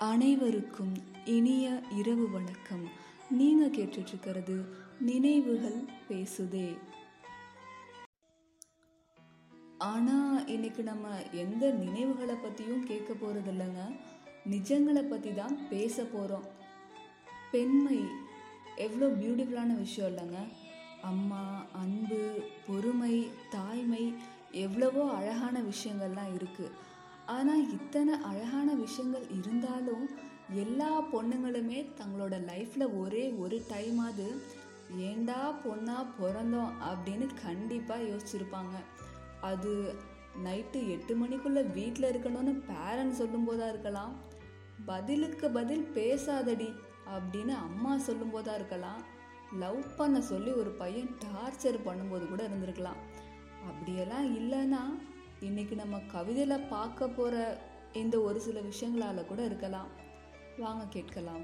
அனைவருக்கும் இனிய இரவு வணக்கம் நீங்க கேட்டுட்டு இருக்கிறது நினைவுகள் பேசுதே ஆனா இன்னைக்கு நம்ம எந்த நினைவுகளை பத்தியும் கேட்க போறது இல்லைங்க நிஜங்களை பத்தி தான் பேச போறோம் பெண்மை எவ்வளோ பியூட்டிஃபுல்லான விஷயம் இல்லைங்க அம்மா அன்பு பொறுமை தாய்மை எவ்வளவோ அழகான விஷயங்கள்லாம் இருக்குது ஆனால் இத்தனை அழகான விஷயங்கள் இருந்தாலும் எல்லா பொண்ணுங்களுமே தங்களோட லைஃப்பில் ஒரே ஒரு டைமாவது ஏண்டா பொண்ணா பிறந்தோம் அப்படின்னு கண்டிப்பாக யோசிச்சிருப்பாங்க அது நைட்டு எட்டு மணிக்குள்ளே வீட்டில் இருக்கணும்னு பேரண்ட்ஸ் சொல்லும்போதா இருக்கலாம் பதிலுக்கு பதில் பேசாதடி அப்படின்னு அம்மா சொல்லும்போதா இருக்கலாம் லவ் பண்ண சொல்லி ஒரு பையன் டார்ச்சர் பண்ணும்போது கூட இருந்திருக்கலாம் அப்படியெல்லாம் இல்லைன்னா இன்னைக்கு நம்ம கவிதையில் பார்க்க போகிற இந்த ஒரு சில விஷயங்களால கூட இருக்கலாம் வாங்க கேட்கலாம்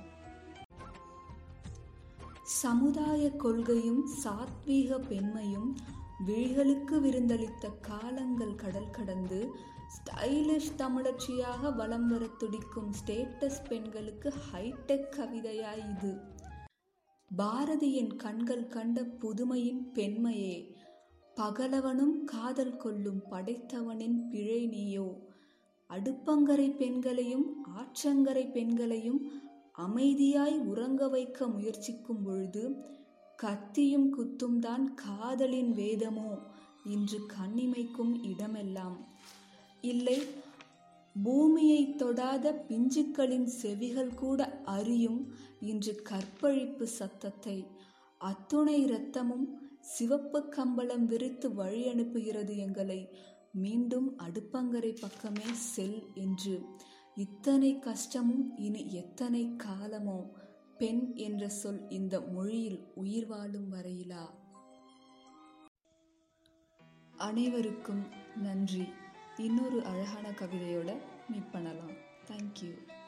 சமுதாய கொள்கையும் சாத்வீக பெண்மையும் விழிகளுக்கு விருந்தளித்த காலங்கள் கடல் கடந்து ஸ்டைலிஷ் தமிழச்சியாக வலம் வர துடிக்கும் ஸ்டேட்டஸ் பெண்களுக்கு ஹைடெக் கவிதையா இது பாரதியின் கண்கள் கண்ட புதுமையின் பெண்மையே பகலவனும் காதல் கொள்ளும் படைத்தவனின் பிழை நீயோ அடுப்பங்கரை பெண்களையும் ஆற்றங்கரை பெண்களையும் அமைதியாய் உறங்க வைக்க முயற்சிக்கும் பொழுது கத்தியும் குத்தும் தான் காதலின் வேதமோ இன்று கண்ணிமைக்கும் இடமெல்லாம் இல்லை பூமியை தொடாத பிஞ்சுக்களின் செவிகள் கூட அறியும் இன்று கற்பழிப்பு சத்தத்தை அத்துணை இரத்தமும் சிவப்பு கம்பளம் விரித்து வழி அனுப்புகிறது எங்களை மீண்டும் அடுப்பங்கரை பக்கமே செல் என்று இத்தனை கஷ்டமும் இனி எத்தனை காலமோ பெண் என்ற சொல் இந்த மொழியில் உயிர் வாழும் வரையிலா அனைவருக்கும் நன்றி இன்னொரு அழகான கவிதையோட மீட் பண்ணலாம் தேங்க்யூ